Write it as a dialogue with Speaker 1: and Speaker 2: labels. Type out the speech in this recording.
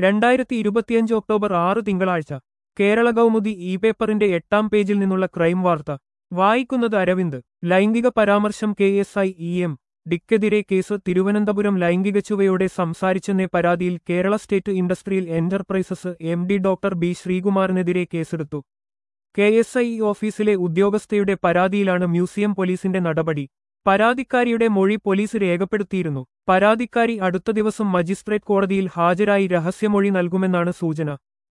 Speaker 1: രണ്ടായിരത്തി ഇരുപത്തിയഞ്ച് ഒക്ടോബർ ആറ് തിങ്കളാഴ്ച കേരള കൗമുദി ഇ പേപ്പറിന്റെ എട്ടാം പേജിൽ നിന്നുള്ള ക്രൈം വാർത്ത വായിക്കുന്നത് അരവിന്ദ് ലൈംഗിക പരാമർശം K S I E M ഡിക്കെതിരെ കേസ് തിരുവനന്തപുരം ലൈംഗിക ചുവയോടെ സംസാരിച്ചെന്ന പരാതിയിൽ Kerala state industrial enterprises M D doctor B ശ്രീകുമാറിനെതിരെ കേസെടുത്തു കെ എസ് ഐ ഓഫീസിലെ ഉദ്യോഗസ്ഥയുടെ പരാതിയിലാണ് മ്യൂസിയം പോലീസിന്റെ നടപടി പരാതിക്കാരിയുടെ മൊഴി പോലീസ് രേഖപ്പെടുത്തിയിരുന്നു പരാതിക്കാരി അടുത്ത ദിവസം മജിസ്ട്രേറ്റ് കോടതിയിൽ ഹാജരായി രഹസ്യമൊഴി നൽകുമെന്നാണ് സൂചന